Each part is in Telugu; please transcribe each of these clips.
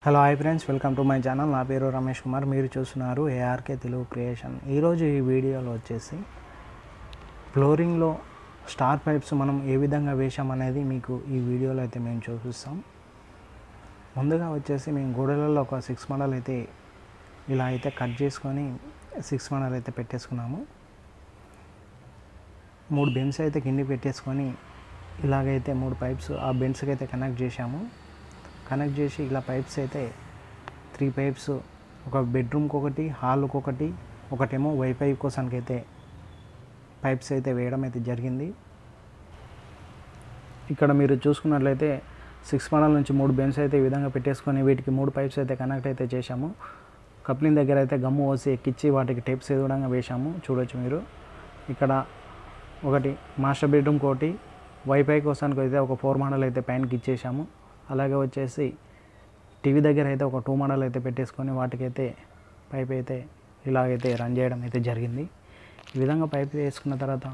hello hi friends welcome to my channel నా పేరు రమేష్ కుమార్ మీరు చూస్తున్నారు ఏఆర్కే తెలుగు క్రియేషన్ ఈరోజు ఈ వీడియోలో వచ్చేసి ఫ్లోరింగ్లో స్టార్ పైప్స్ మనం ఏ విధంగా వేసామనేది మీకు ఈ వీడియోలో అయితే మేము చూపిస్తాం ముందుగా వచ్చేసి మేము గోడలలో ఒక సిక్స్ మోడల్ అయితే ఇలా అయితే కట్ చేసుకొని సిక్స్ మోడల్ అయితే పెట్టేసుకున్నాము మూడు బెన్స్ అయితే కిందికి పెట్టేసుకొని ఇలాగైతే మూడు పైప్స్ ఆ బెన్స్కి అయితే కనెక్ట్ చేశాము కనెక్ట్ చేసి ఇలా పైప్స్ అయితే త్రీ పైప్స్ ఒక బెడ్రూమ్కి ఒకటి హాల్కి ఒకటి ఒకటేమో వైఫై కోసానికి అయితే పైప్స్ అయితే వేయడం అయితే జరిగింది ఇక్కడ మీరు చూసుకున్నట్లయితే సిక్స్ మోడల్ నుంచి మూడు బెన్స్ అయితే ఈ విధంగా పెట్టేసుకొని వీటికి మూడు పైప్స్ అయితే కనెక్ట్ అయితే చేశాము కప్లింగ్ దగ్గర అయితే గమ్ము పోసి ఎక్కించి వాటికి టేప్స్ ఎదవడంగా వేశాము చూడొచ్చు మీరు ఇక్కడ ఒకటి మాస్టర్ బెడ్రూమ్కి ఒకటి వైఫై కోసానికి అయితే ఒక ఫోర్ మోడల్ అయితే పైనకి ఇచ్చేసాము అలాగే వచ్చేసి టీవీ దగ్గర అయితే ఒక టూ మోడల్ అయితే పెట్టేసుకొని వాటికైతే పైప్ అయితే ఇలాగైతే రన్ చేయడం అయితే జరిగింది ఈ విధంగా పైప్ వేసుకున్న తర్వాత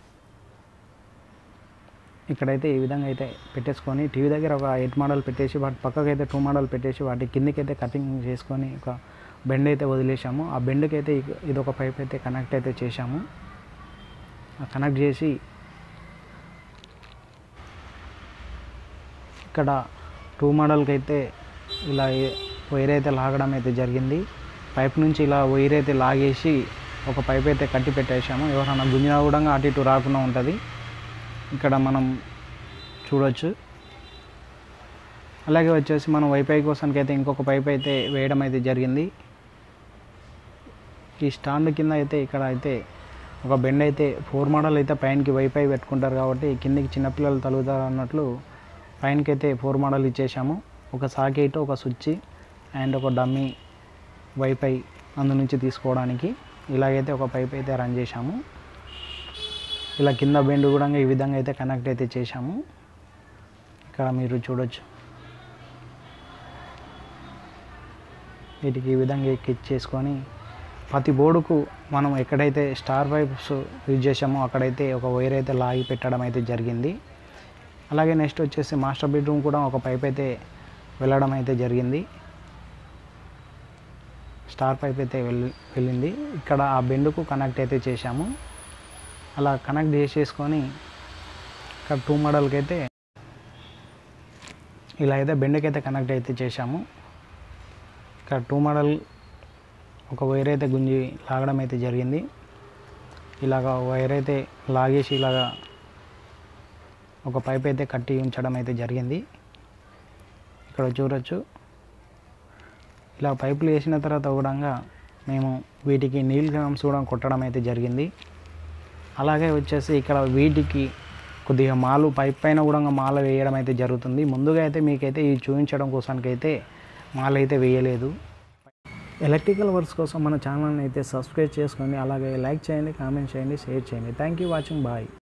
ఇక్కడైతే ఈ విధంగా అయితే పెట్టేసుకొని టీవీ దగ్గర ఒక ఎయిట్ మోడల్ పెట్టేసి వాటి పక్కకి అయితే టూ మోడల్ పెట్టేసి వాటి కిందకి అయితే కటింగ్ చేసుకొని ఒక బెండ్ అయితే వదిలేసాము ఆ బెండ్కి అయితే ఇక- ఇది ఒక పైప్ అయితే కనెక్ట్ అయితే చేశాము ఆ కనెక్ట్ చేసి ఇక్కడ టూ మోడల్కి అయితే ఇలా ఏ- వైర్ అయితే లాగడం అయితే జరిగింది పైప్ నుంచి ఇలా వైర్ అయితే లాగేసి ఒక పైప్ అయితే కట్టి పెట్టేసాము ఎవరైనా గుంజినా కూడా అటు ఇటు రాకుండా ఉంటుంది ఇక్కడ మనం చూడొచ్చు అలాగే వచ్చేసి మనం వైఫై కోసానికి అయితే ఇంకొక పైప్ అయితే వేయడం అయితే జరిగింది ఈ స్టాండ్ కింద అయితే ఇక్కడ అయితే ఒక బెండ్ అయితే ఫోర్ మోడల్ అయితే పైనకి వైఫై పెట్టుకుంటారు కాబట్టి కిందికి చిన్నపిల్లలు తలుగుతారు అన్నట్లు పైనకి అయితే ఫోర్ మోడల్ ఇచ్చేసాము ఒక సాకెట్ ఒక స్విచ్ అండ్ ఒక డమ్మీ వైఫై అందు నుంచి తీసుకోవడానికి ఇలాగైతే ఒక పైప్ అయితే రన్ చేశాము ఇలా కింద బెండ్ కూడా ఈ విధంగా అయితే కనెక్ట్ అయితే చేశాము ఇక్కడ మీరు చూడొచ్చు వీటికి ఈ విధంగా ఎక్కిచ్చేసుకొని ప్రతి బోర్డుకు మనం ఎక్కడైతే స్టార్ పైప్స్ యూజ్ చేసామో అక్కడైతే ఒక వైర్ అయితే లాగి పెట్టడం అయితే జరిగింది అలాగే నెక్స్ట్ వచ్చేసి మాస్టర్ బెడ్రూమ్ కూడా ఒక పైప్ అయితే వెళ్ళడం అయితే జరిగింది స్టార్ పైప్ అయితే వెళ్ళి వెళ్ళింది ఇక్కడ ఆ బెండ్కు కనెక్ట్ అయితే చేశాము అలా కనెక్ట్ చేసేసుకొని ఇక్కడ టూ మోడల్కి అయితే ఇలా అయితే బెండ్కి అయితే కనెక్ట్ అయితే చేశాము ఇక్కడ టూ మోడల్ ఒక వైర్ అయితే గుంజి లాగడం అయితే జరిగింది ఇలాగ వైర్ అయితే లాగేసి ఇలాగా ఒక పైప్ అయితే కట్టి ఉంచడం అయితే జరిగింది ఇక్కడ చూడొచ్చు ఇలా పైపులు వేసిన తర్వాత కూడా మేము వీటికి నీల్ గ్రామ్స్ కూడా కొట్టడం అయితే జరిగింది అలాగే వచ్చేసి ఇక్కడ వీటికి కొద్దిగా మాలు పైప్ పైన కూడా మాల వేయడం అయితే జరుగుతుంది ముందుగా అయితే మీకైతే ఈ చూపించడం కోసానికి అయితే మాల అయితే వేయలేదు ఎలక్ట్రికల్ వర్క్స్ కోసం మన ఛానల్ని అయితే సబ్స్క్రైబ్ చేసుకోండి అలాగే లైక్ చేయండి కామెంట్ చేయండి షేర్ చేయండి థ్యాంక్ యూ వాచింగ్ బాయ్